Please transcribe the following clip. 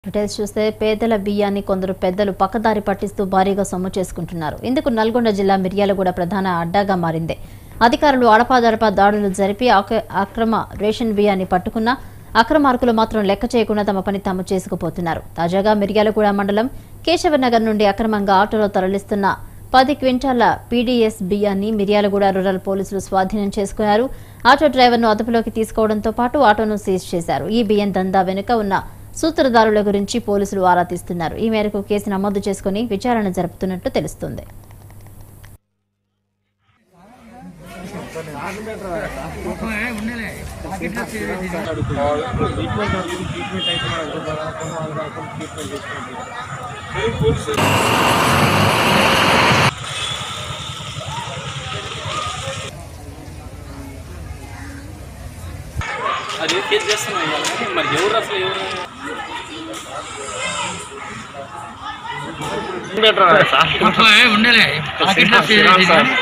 details చూస్తే పేదల బియ్యాన్ని కొందరు పెద్దలు పక్కదారి పట్టిస్తూ భారీగా సొమ్ము చేసుకుంటున్నారు ఇందుకు నల్గొండ జిల్లా మిర్యాలగూడ ప్రధాన అడ్డాగా మారింది అధికారులు అడపాదడపా దాడులు జరిపి ఆక- అక్రమ రేషన్ బియ్యాన్ని పట్టుకున్నా అక్రమార్కులు మాత్రం లెక్క చేయకుండా తమ పని తాము చేసుకుపోతున్నారు తాజాగా మిర్యాలగూడ మండలం కేశవనగర్ నుండి అక్రమంగా ఆటోలో తరలిస్తున్న పది క్వింటాల పీడీఎస్ బియ్యాన్ని మిర్యాలగూడ రూరల్ పోలీసులు స్వాధీనం చేసుకున్నారు ఆటో డ్రైవర్ను అదుపులోకి తీసుకోవడంతో పాటు ఆటోను సీజ్ చేశారు ఈ బియ్యం దందా వెనుక ఉన్న సూత్రధారుల గురించి పోలీసులు ఆరా తీస్తున్నారు ఈ మేరకు కేసు నమోదు చేసుకుని విచారణ జరుపుతున్నట్టు తెలుస్తుంది అది కేసు చేస్తున్నాం ఇవాళ కానీ మరి ఎవరు అసలు ఎవరు ఉండలే పాకెట్లో